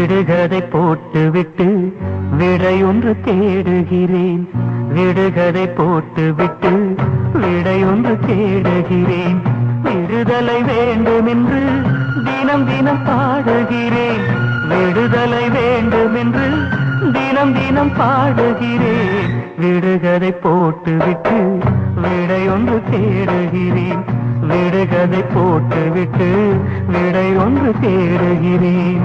விடுகதை போட்டு விட்டு விடையொன்று தேடுகிறேன் விடுகதை போட்டு விட்டு விடையொன்று தேடுகிறேன் விடுதலை வேண்டுமென்று தினம் தினம் பாடுகிறேன் விடுதலை வேண்டுமென்று தினம் தினம் பாடுகிறேன் விடுகதை போட்டு விட்டு விடையொன்று தேடுகிறேன் விடுகதை போட்டு விட்டு விடை ஒன்று தேடுகிறேன்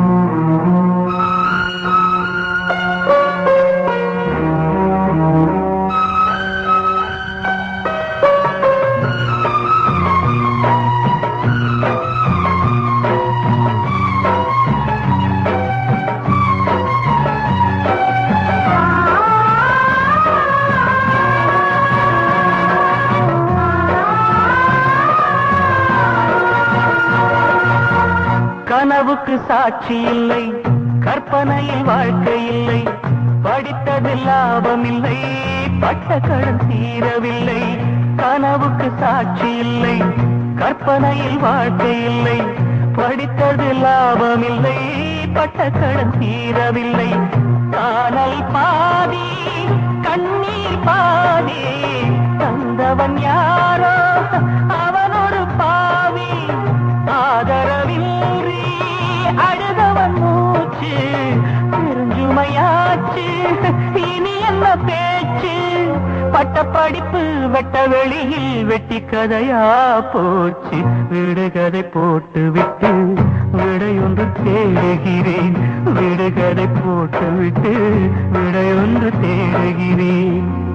கனவுக்கு சாட்சி இல்லை கற்பனையில் வாழ்க்கை இல்லை படித்ததில் லாபம் இல்லை பட்ட கடன் தீரவில்லை கனவுக்கு சாட்சி இல்லை கற்பனையில் வாழ்க்கை இல்லை படித்தது லாபம் இல்லை பட்ட கடன் தீரவில்லை காணல் பாதி கண்ணீர் பாதி தந்தவன் யாரோ அவன் ஒரு பாவி ஆதரவின்றி அழுதவன் மூச்சு பெருஞ்சுமையாச்சு இனி என்ன பேச்சு பட்ட படிப்பு வெட்ட வெளியில் வெட்டி கதையா போச்சு விடுகதை போட்டு விட்டு விடையொன்று தேடுகிறேன் விடுகதை போட்டு விட்டு விடையொன்று தேடுகிறேன்